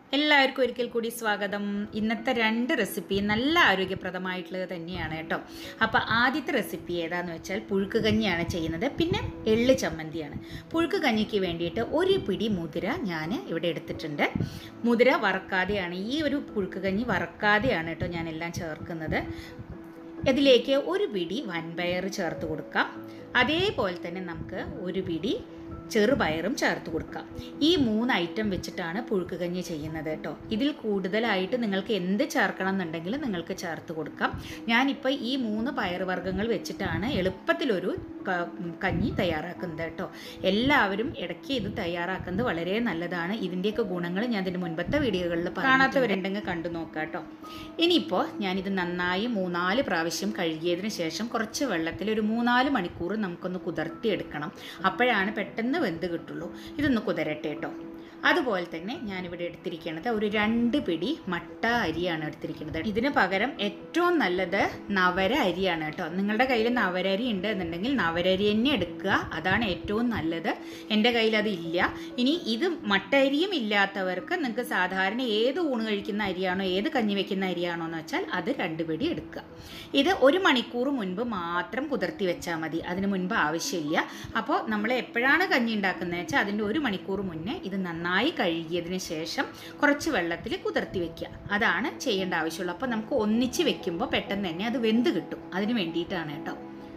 എല്ലാവർക്കും ഒരിക്കൽ കൂടി സ്വാഗതം ഇന്നത്തെ രണ്ട് റെസിപ്പി നല്ല ആരോഗ്യപ്രദമായിട്ടുള്ളത് തന്നെയാണ് കേട്ടോ അപ്പോൾ ആദ്യത്തെ റെസിപ്പി ഏതാന്ന് വെച്ചാൽ പുഴുക്ക് കഞ്ഞിയാണ് ചെയ്യുന്നത് പിന്നെ എള്ള് ചമ്മന്തിയാണ് പുഴുക്ക് കഞ്ഞിക്ക് വേണ്ടിയിട്ട് ഒരു പിടി മുതിര ഞാൻ ഇവിടെ എടുത്തിട്ടുണ്ട് മുതിര വറക്കാതെയാണ് ഈ ഒരു പുഴുക്ക് കഞ്ഞി വറക്കാതെയാണ് കേട്ടോ ഞാൻ എല്ലാം ചേർക്കുന്നത് ഇതിലേക്ക് ഒരു പിടി വൻപയർ ചേർത്ത് കൊടുക്കാം അതേപോലെ തന്നെ നമുക്ക് ഒരു പിടി ചെറുപയറും ചേർത്ത് കൊടുക്കാം ഈ മൂന്ന് ഐറ്റം വെച്ചിട്ടാണ് പുഴുക്ക് കഞ്ഞി ചെയ്യുന്നത് കേട്ടോ ഇതിൽ കൂടുതലായിട്ട് നിങ്ങൾക്ക് എന്ത് ചേർക്കണം എന്നുണ്ടെങ്കിൽ നിങ്ങൾക്ക് ചേർത്ത് കൊടുക്കാം ഞാനിപ്പോൾ ഈ മൂന്ന് പയറുവർഗ്ഗങ്ങൾ വെച്ചിട്ടാണ് എളുപ്പത്തിലൊരു ക- കഞ്ഞി തയ്യാറാക്കുന്നത് കേട്ടോ എല്ലാവരും ഇടയ്ക്ക് ഇത് തയ്യാറാക്കുന്നത് വളരെ നല്ലതാണ് ഇതിൻ്റെയൊക്കെ ഗുണങ്ങൾ ഞാൻ ഇതിൻ്റെ മുൻപത്തെ വീഡിയോകളിൽ കാണാത്തവരുണ്ടെങ്കിൽ കണ്ടു നോക്കാം കേട്ടോ ഇനിയിപ്പോൾ ഞാനിത് നന്നായി മൂന്നാല് പ്രാവശ്യം കഴുകിയതിന് ശേഷം കുറച്ച് വെള്ളത്തിൽ ഒരു മൂന്നാല് മണിക്കൂർ നമുക്കൊന്ന് കുതിർത്തിയെടുക്കണം അപ്പോഴാണ് പെട്ടെന്ന് വെന്ത് കിട്ടുള്ളൂ ഇതൊന്ന് കുതിരട്ടെ കേട്ടോ അതുപോലെ തന്നെ ഞാനിവിടെ എടുത്തിരിക്കുന്നത് ഒരു രണ്ട് പിടി മട്ട അരിയാണ് എടുത്തിരിക്കുന്നത് ഇതിന് പകരം ഏറ്റവും നല്ലത് നവര അരിയാണ് കേട്ടോ നിങ്ങളുടെ കയ്യിൽ നവര അരി ഉണ്ട് എന്നുണ്ടെങ്കിൽ നവരരി തന്നെ എടുക്കുക അതാണ് ഏറ്റവും നല്ലത് എൻ്റെ കയ്യിൽ അത് ഇല്ല ഇനി ഇത് മട്ട അരിയും ഇല്ലാത്തവർക്ക് നിങ്ങൾക്ക് സാധാരണ ഏത് ഊണ് കഴിക്കുന്ന അരിയാണോ ഏത് കഞ്ഞി വെക്കുന്ന അരിയാണോ എന്ന് വെച്ചാൽ അത് രണ്ട് പിടി എടുക്കുക ഇത് ഒരു മണിക്കൂർ മുൻപ് മാത്രം കുതിർത്തി വെച്ചാൽ മതി അതിന് മുൻപ് ആവശ്യമില്ല അപ്പോൾ നമ്മൾ എപ്പോഴാണ് കഞ്ഞി ഉണ്ടാക്കുന്നത് വെച്ചാൽ അതിൻ്റെ ഒരു മണിക്കൂർ മുന്നേ ഇത് നന്നായി കഴുകിയതിന് ശേഷം കുറച്ച് വെള്ളത്തിൽ കുതിർത്തി വെക്കുക അതാണ് ചെയ്യേണ്ട ആവശ്യമുള്ളൂ അപ്പോൾ നമുക്ക് ഒന്നിച്ച് വെക്കുമ്പോൾ പെട്ടെന്ന് തന്നെ അത് വെന്ത് കിട്ടും അതിന് വേണ്ടിയിട്ടാണ് കേട്ടോ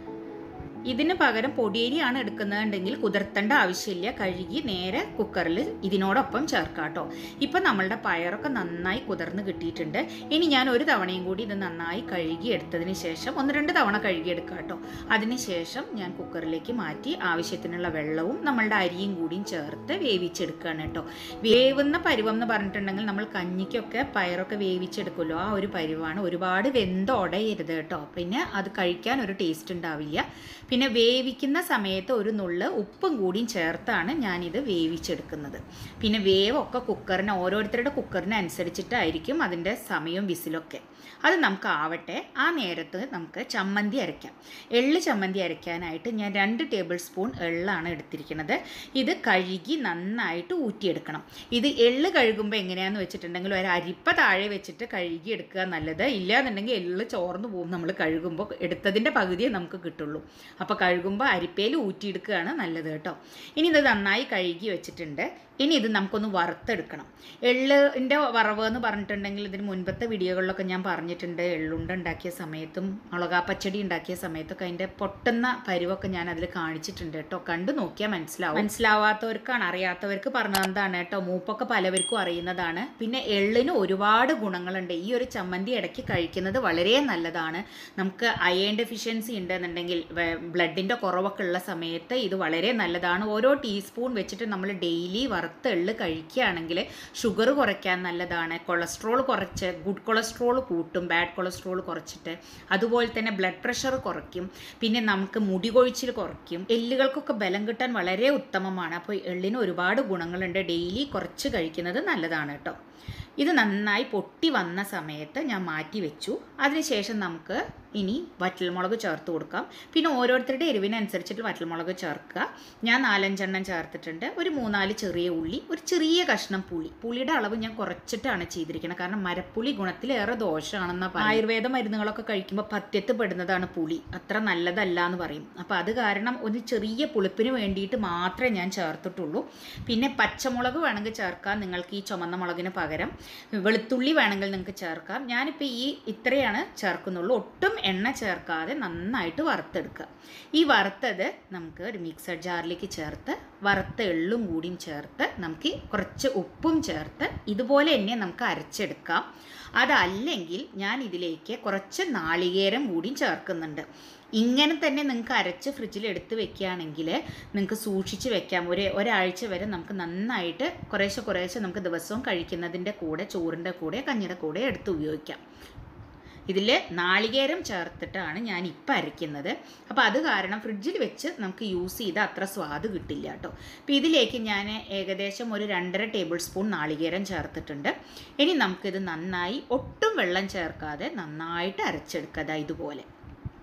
ഇതിന് പകരം പൊടിയരിയാണ് എടുക്കുന്നതുണ്ടെങ്കിൽ കുതിർത്തേണ്ട ആവശ്യമില്ല കഴുകി നേരെ കുക്കറിൽ ഇതിനോടൊപ്പം ചേർക്കാം കേട്ടോ ഇപ്പം നമ്മളുടെ പയറൊക്കെ നന്നായി കുതിർന്ന് കിട്ടിയിട്ടുണ്ട് ഇനി ഞാൻ ഒരു തവണയും കൂടി ഇത് നന്നായി കഴുകി എടുത്തതിന് ശേഷം ഒന്ന് രണ്ട് തവണ കഴുകി എടുക്കാം കേട്ടോ അതിന് ശേഷം ഞാൻ കുക്കറിലേക്ക് മാറ്റി ആവശ്യത്തിനുള്ള വെള്ളവും നമ്മളുടെ അരിയും കൂടിയും ചേർത്ത് വേവിച്ചെടുക്കുകയാണ് കേട്ടോ വേവുന്ന പരുവം എന്ന് പറഞ്ഞിട്ടുണ്ടെങ്കിൽ നമ്മൾ കഞ്ഞിക്കൊക്കെ പയറൊക്കെ വേവിച്ചെടുക്കുമല്ലോ ആ ഒരു പരുവാണ് ഒരുപാട് വെന്തുടയരുത് കേട്ടോ പിന്നെ അത് കഴിക്കാൻ ഒരു ടേസ്റ്റ് ഉണ്ടാവില്ല പിന്നെ വേവിക്കുന്ന സമയത്ത് ഒരു നുള്ള് ഉപ്പും കൂടിയും ചേർത്താണ് ഞാനിത് വേവിച്ചെടുക്കുന്നത് പിന്നെ വേവൊക്കെ കുക്കറിന് ഓരോരുത്തരുടെ കുക്കറിന് അനുസരിച്ചിട്ടായിരിക്കും അതിൻ്റെ സമയവും വിസിലൊക്കെ അത് നമുക്ക് ആവട്ടെ ആ നേരത്ത് നമുക്ക് ചമ്മന്തി അരയ്ക്കാം എള്ള് ചമ്മന്തി അരയ്ക്കാനായിട്ട് ഞാൻ രണ്ട് ടേബിൾ സ്പൂൺ എള്ളാണ് എടുത്തിരിക്കുന്നത് ഇത് കഴുകി നന്നായിട്ട് ഊറ്റിയെടുക്കണം ഇത് എള്ള് കഴുകുമ്പോൾ എങ്ങനെയാണെന്ന് വെച്ചിട്ടുണ്ടെങ്കിൽ ഒരു അരിപ്പ താഴെ വെച്ചിട്ട് കഴുകി എടുക്കുക നല്ലത് ഇല്ലാന്നുണ്ടെങ്കിൽ എള്ള് ചോർന്ന് പോകും നമ്മൾ കഴുകുമ്പോൾ എടുത്തതിൻ്റെ പകുതിയേ നമുക്ക് കിട്ടുള്ളൂ അപ്പോൾ കഴുകുമ്പോൾ അരിപ്പയിൽ ഊറ്റിയെടുക്കുകയാണ് നല്ലത് കേട്ടോ ഇനി ഇത് നന്നായി കഴുകി വെച്ചിട്ടുണ്ട് ഇനി ഇത് നമുക്കൊന്ന് വറുത്തെടുക്കണം എള്ളിൻ്റെ വറവ് എന്ന് പറഞ്ഞിട്ടുണ്ടെങ്കിൽ ഇതിന് മുൻപത്തെ വീഡിയോകളിലൊക്കെ ഞാൻ പറഞ്ഞിട്ടുണ്ട് എള്ളുണ്ട ഉണ്ടാക്കിയ സമയത്തും മുളകാ പച്ചടി ഉണ്ടാക്കിയ സമയത്തൊക്കെ അതിൻ്റെ പൊട്ടുന്ന പരുവൊക്കെ ഞാൻ അതിൽ കാണിച്ചിട്ടുണ്ട് കേട്ടോ കണ്ടു നോക്കിയാൽ മനസ്സിലാവും മനസ്സിലാവാത്തവർക്കാണ് അറിയാത്തവർക്ക് പറഞ്ഞതാണ് കേട്ടോ മൂപ്പൊക്കെ പലവർക്കും അറിയുന്നതാണ് പിന്നെ എള്ളിന് ഒരുപാട് ഗുണങ്ങളുണ്ട് ഈ ഒരു ചമ്മന്തി ഇടയ്ക്ക് കഴിക്കുന്നത് വളരെ നല്ലതാണ് നമുക്ക് അയൺ ഡെഫിഷ്യൻസി ഉണ്ടെന്നുണ്ടെങ്കിൽ ബ്ലഡിൻ്റെ കുറവൊക്കെ ഉള്ള സമയത്ത് ഇത് വളരെ നല്ലതാണ് ഓരോ ടീസ്പൂൺ വെച്ചിട്ട് നമ്മൾ ഡെയിലി വറുത്ത എള്ള് കഴിക്കുകയാണെങ്കിൽ ഷുഗർ കുറയ്ക്കാൻ നല്ലതാണ് കൊളസ്ട്രോൾ കുറച്ച് ഗുഡ് കൊളസ്ട്രോൾ കൂട്ടും ബാഡ് കൊളസ്ട്രോൾ കുറച്ചിട്ട് അതുപോലെ തന്നെ ബ്ലഡ് പ്രഷർ കുറയ്ക്കും പിന്നെ നമുക്ക് മുടി കൊഴിച്ചിൽ കുറയ്ക്കും എല്ലുകൾക്കൊക്കെ ബലം കിട്ടാൻ വളരെ ഉത്തമമാണ് അപ്പോൾ എള്ളിന് ഒരുപാട് ഗുണങ്ങളുണ്ട് ഡെയിലി കുറച്ച് കഴിക്കുന്നത് നല്ലതാണ് കേട്ടോ ഇത് നന്നായി പൊട്ടി വന്ന സമയത്ത് ഞാൻ മാറ്റി വെച്ചു അതിനുശേഷം നമുക്ക് ഇനി വറ്റൽമുളക് ചേർത്ത് കൊടുക്കാം പിന്നെ ഓരോരുത്തരുടെ എരിവിനനുസരിച്ചിട്ട് വറ്റൽമുളക് ചേർക്കുക ഞാൻ നാലഞ്ചെണ്ണം ചേർത്തിട്ടുണ്ട് ഒരു മൂന്നാല് ചെറിയ ഉള്ളി ഒരു ചെറിയ കഷ്ണം പുളി പുളിയുടെ അളവ് ഞാൻ കുറച്ചിട്ടാണ് ചെയ്തിരിക്കുന്നത് കാരണം മരപ്പുളി ഗുണത്തിലേറെ ദോഷമാണെന്ന ആയുർവേദ മരുന്നുകളൊക്കെ കഴിക്കുമ്പോൾ പത്യത്ത് പെടുന്നതാണ് പുളി അത്ര നല്ലതല്ല എന്ന് പറയും അപ്പോൾ അത് കാരണം ഒരു ചെറിയ പുളിപ്പിന് വേണ്ടിയിട്ട് മാത്രമേ ഞാൻ ചേർത്തിട്ടുള്ളൂ പിന്നെ പച്ചമുളക് വേണമെങ്കിൽ ചേർക്കാം നിങ്ങൾക്ക് ഈ ചുമന്ന മുളകിന് പകരം വെളുത്തുള്ളി വേണമെങ്കിൽ നിങ്ങൾക്ക് ചേർക്കാം ഞാനിപ്പോൾ ഈ ഇത്രയാണ് ചേർക്കുന്നുള്ളൂ ഒട്ടും എണ്ണ ചേർക്കാതെ നന്നായിട്ട് വറുത്തെടുക്കുക ഈ വറുത്തത് നമുക്ക് ഒരു മിക്സർ ജാറിലേക്ക് ചേർത്ത് വറുത്ത എള്ളും കൂടിയും ചേർത്ത് നമുക്ക് കുറച്ച് ഉപ്പും ചേർത്ത് ഇതുപോലെ തന്നെ നമുക്ക് അരച്ചെടുക്കാം അതല്ലെങ്കിൽ ഞാൻ ഇതിലേക്ക് കുറച്ച് നാളികേരം കൂടിയും ചേർക്കുന്നുണ്ട് ഇങ്ങനെ തന്നെ നിങ്ങൾക്ക് അരച്ച് ഫ്രിഡ്ജിൽ എടുത്ത് വെക്കുകയാണെങ്കിൽ നിങ്ങൾക്ക് സൂക്ഷിച്ച് വെക്കാം ഒരു ഒരാഴ്ച വരെ നമുക്ക് നന്നായിട്ട് കുറേശ്ശെ കുറേശ്ശെ നമുക്ക് ദിവസവും കഴിക്കുന്നതിൻ്റെ കൂടെ ചോറിൻ്റെ കൂടെ കഞ്ഞിയുടെ കൂടെ എടുത്ത് ഉപയോഗിക്കാം ഇതിൽ നാളികേരം ചേർത്തിട്ടാണ് ഞാൻ ഇപ്പം അരയ്ക്കുന്നത് അപ്പോൾ അത് കാരണം ഫ്രിഡ്ജിൽ വെച്ച് നമുക്ക് യൂസ് ചെയ്ത് അത്ര സ്വാദ് കിട്ടില്ല കേട്ടോ അപ്പോൾ ഇതിലേക്ക് ഞാൻ ഏകദേശം ഒരു രണ്ടര ടേബിൾ സ്പൂൺ നാളികേരം ചേർത്തിട്ടുണ്ട് ഇനി നമുക്കിത് നന്നായി ഒട്ടും വെള്ളം ചേർക്കാതെ നന്നായിട്ട് അരച്ചെടുക്കുക ദാ ഇതുപോലെ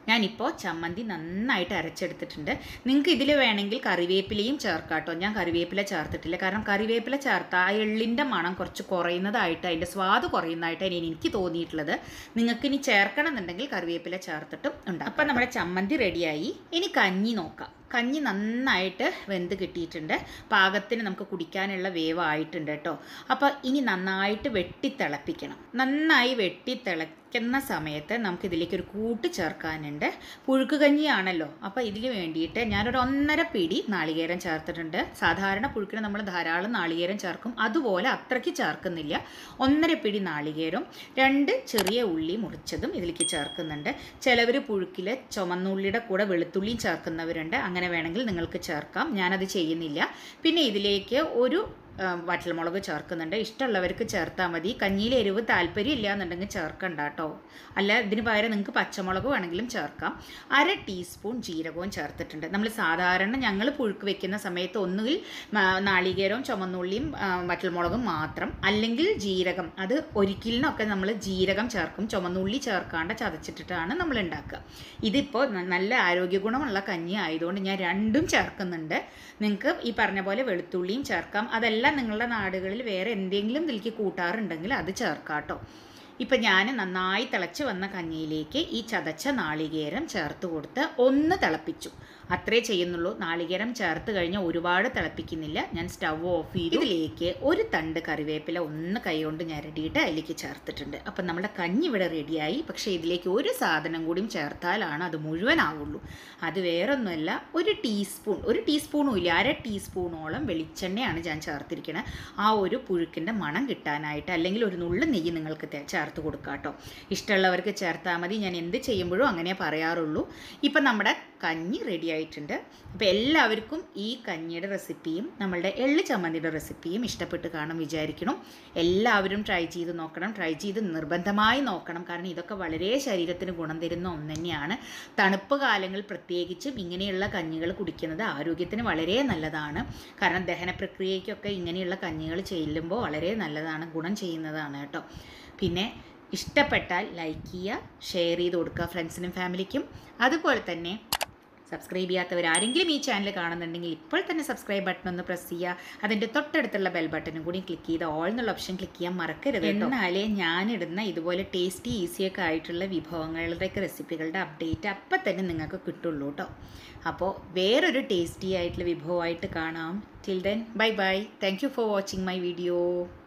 ഞാനിപ്പോൾ ചമ്മന്തി നന്നായിട്ട് അരച്ചെടുത്തിട്ടുണ്ട് നിങ്ങൾക്ക് ഇതിൽ വേണമെങ്കിൽ കറിവേപ്പിലയും ചേർക്കാം കേട്ടോ ഞാൻ കറിവേപ്പില ചേർത്തിട്ടില്ല കാരണം കറിവേപ്പില ചേർത്ത ആ എള്ളിൻ്റെ മണം കുറച്ച് കുറയുന്നതായിട്ട് അതിൻ്റെ സ്വാദ് കുറയുന്നതായിട്ടാണ് എനിക്ക് തോന്നിയിട്ടുള്ളത് നിങ്ങൾക്ക് ഇനി ചേർക്കണം എന്നുണ്ടെങ്കിൽ കറിവേപ്പില ചേർത്തിട്ടും ഉണ്ട് അപ്പം നമ്മുടെ ചമ്മന്തി റെഡിയായി ഇനി കഞ്ഞി നോക്കാം കഞ്ഞി നന്നായിട്ട് വെന്ത് കിട്ടിയിട്ടുണ്ട് പാകത്തിന് നമുക്ക് കുടിക്കാനുള്ള വേവായിട്ടുണ്ട് കേട്ടോ അപ്പോൾ ഇനി നന്നായിട്ട് വെട്ടിത്തിളപ്പിക്കണം നന്നായി വെട്ടിത്തിളയ്ക്കുന്ന സമയത്ത് നമുക്ക് ഇതിലേക്ക് ഒരു കൂട്ട് ചേർക്കാനുണ്ട് പുഴുക്ക് കഞ്ഞിയാണല്ലോ അപ്പോൾ ഇതിന് വേണ്ടിയിട്ട് ഞാനൊരു ഒന്നര പിടി നാളികേരം ചേർത്തിട്ടുണ്ട് സാധാരണ പുഴുക്കിന് നമ്മൾ ധാരാളം നാളികേരം ചേർക്കും അതുപോലെ അത്രയ്ക്ക് ചേർക്കുന്നില്ല ഒന്നര പിടി നാളികേരം രണ്ട് ചെറിയ ഉള്ളി മുറിച്ചതും ഇതിലേക്ക് ചേർക്കുന്നുണ്ട് ചിലവർ പുഴുക്കിൽ ചുമന്നുള്ളിയുടെ കൂടെ വെളുത്തുള്ളിയും ചേർക്കുന്നവരുണ്ട് അങ്ങനെ വേണമെങ്കിൽ നിങ്ങൾക്ക് ചേർക്കാം ഞാനത് ചെയ്യുന്നില്ല പിന്നെ ഇതിലേക്ക് ഒരു ആ, വറ്റൽമുളക് ചേർക്കുന്നുണ്ട് ഇഷ്ടമുള്ളവർക്ക് ചേർത്താൽ മതി കഞ്ഞിയിൽ എരിവ് താല്പര്യം ഇല്ല എന്നുണ്ടെങ്കിൽ ചേർക്കണ്ട കേട്ടോ അല്ല ഇതിന് പകരം നിങ്ങൾക്ക് പച്ചമുളക് വേണമെങ്കിലും ചേർക്കാം അര ടീസ്പൂൺ ജീരകവും ചേർത്തിട്ടുണ്ട് നമ്മൾ സാധാരണ ഞങ്ങൾ പുഴുക്ക് വെക്കുന്ന സമയത്ത് ഒന്നുകിൽ മ- നാളികേരവും ചുമന്നുള്ളിയും ആ, വറ്റൽമുളകും മാത്രം അല്ലെങ്കിൽ ജീരകം അത് ഒരിക്കലിനൊക്കെ നമ്മൾ ജീരകം ചേർക്കും ചുമന്നുള്ളി ചേർക്കാണ്ട് ചതച്ചിട്ടിട്ടാണ് നമ്മൾ ഉണ്ടാക്കുക ഇതിപ്പോൾ ന- നല്ല ആരോഗ്യ ഗുണമുള്ള കഞ്ഞി ആയതുകൊണ്ട് ഞാൻ രണ്ടും ചേർക്കുന്നുണ്ട് നിങ്ങൾക്ക് ഈ പറഞ്ഞ പോലെ വെളുത്തുള്ളിയും ചേർക്കാം അതെല്ലാം നിങ്ങളുടെ നാടുകളിൽ വേറെ എന്തെങ്കിലും ഇതിലേക്ക് കൂട്ടാറുണ്ടെങ്കിൽ അത് ചേർക്കാം കേട്ടോ ഇപ്പം ഞാൻ നന്നായി തിളച്ച് വന്ന കഞ്ഞിയിലേക്ക് ഈ ചതച്ച നാളികേരം ചേർത്ത് കൊടുത്ത് ഒന്ന് തിളപ്പിച്ചു അത്രേ ചെയ്യുന്നുള്ളൂ നാളികേരം ചേർത്ത് കഴിഞ്ഞാൽ ഒരുപാട് തിളപ്പിക്കുന്നില്ല ഞാൻ സ്റ്റവ് ഓഫ് ചെയ്തു ഇതിലേക്ക് ഒരു തണ്ട് കറിവേപ്പില ഒന്ന് കൈകൊണ്ട് ഞരടിയിട്ട് അതിലേക്ക് ചേർത്തിട്ടുണ്ട് അപ്പം നമ്മുടെ കഞ്ഞി ഇവിടെ റെഡിയായി പക്ഷേ ഇതിലേക്ക് ഒരു സാധനം കൂടിയും ചേർത്താലാണ് അത് മുഴുവനാവുള്ളൂ അത് വേറൊന്നുമല്ല ഒരു ടീസ്പൂൺ ഒരു ടീസ്പൂണും ഇല്ല അര ടീസ്പൂണോളം വെളിച്ചെണ്ണയാണ് ഞാൻ ചേർത്തിരിക്കുന്നത് ആ ഒരു പുഴുക്കിൻ്റെ മണം കിട്ടാനായിട്ട് അല്ലെങ്കിൽ ഒരു നുള്ളു നെയ്യ് നിങ്ങൾക്ക് തേ- ചേർത്ത് കൊടുക്കാം കേട്ടോ ഇഷ്ടമുള്ളവർക്ക് ചേർത്താൽ മതി ഞാൻ എന്ത് ചെയ്യുമ്പോഴും അങ്ങനെ പറയാറുള്ളൂ ഇപ്പം നമ്മുടെ കഞ്ഞി റെഡി ആയിട്ടുണ്ട് അപ്പോൾ എല്ലാവർക്കും ഈ കഞ്ഞിയുടെ റെസിപ്പിയും നമ്മളുടെ എള്ള് ചമ്മന്തിയുടെ റെസിപ്പിയും ഇഷ്ടപ്പെട്ട് കാണും വിചാരിക്കണം എല്ലാവരും ട്രൈ ചെയ്ത് നോക്കണം ട്രൈ ചെയ്ത് നിർബന്ധമായി നോക്കണം കാരണം ഇതൊക്കെ വളരെ ശരീരത്തിന് ഗുണം തരുന്ന ഒന്ന് തന്നെയാണ് തണുപ്പ് കാലങ്ങൾ പ്രത്യേകിച്ചും ഇങ്ങനെയുള്ള കഞ്ഞികൾ കുടിക്കുന്നത് ആരോഗ്യത്തിന് വളരെ നല്ലതാണ് കാരണം ദഹന പ്രക്രിയയ്ക്കൊക്കെ ഇങ്ങനെയുള്ള കഞ്ഞികൾ ചെല്ലുമ്പോൾ വളരെ നല്ലതാണ് ഗുണം ചെയ്യുന്നതാണ് കേട്ടോ പിന്നെ ഇഷ്ടപ്പെട്ടാൽ ലൈക്ക് ചെയ്യുക ഷെയർ ചെയ്ത് കൊടുക്കുക ഫ്രണ്ട്സിനും ഫാമിലിക്കും അതുപോലെ തന്നെ സബ്സ്ക്രൈബ് ചെയ്യാത്തവർ ആരെങ്കിലും ഈ ചാനൽ കാണുന്നുണ്ടെങ്കിൽ ഇപ്പോൾ തന്നെ സബ്സ്ക്രൈബ് ബട്ടൺ ഒന്ന് പ്രസ് ചെയ്യുക അതിൻ്റെ തൊട്ടടുത്തുള്ള ബെൽ ബട്ടണും കൂടി ക്ലിക്ക് ചെയ്ത് ഓൾ എന്നുള്ള ഓപ്ഷൻ ക്ലിക്ക് ചെയ്യാൻ മറക്കരുത് കേട്ടോ. എന്നാലേ ഞാനിടുന്ന ഇതുപോലെ ടേസ്റ്റി ഈസിയൊക്കെ ആയിട്ടുള്ള വിഭവങ്ങളുടെയൊക്കെ റെസിപ്പികളുടെ അപ്ഡേറ്റ് അപ്പം തന്നെ നിങ്ങൾക്ക് കിട്ടുള്ളൂ കേട്ടോ അപ്പോൾ വേറൊരു ടേസ്റ്റി ആയിട്ടുള്ള വിഭവമായിട്ട് കാണാം till then bye bye thank you for watching my video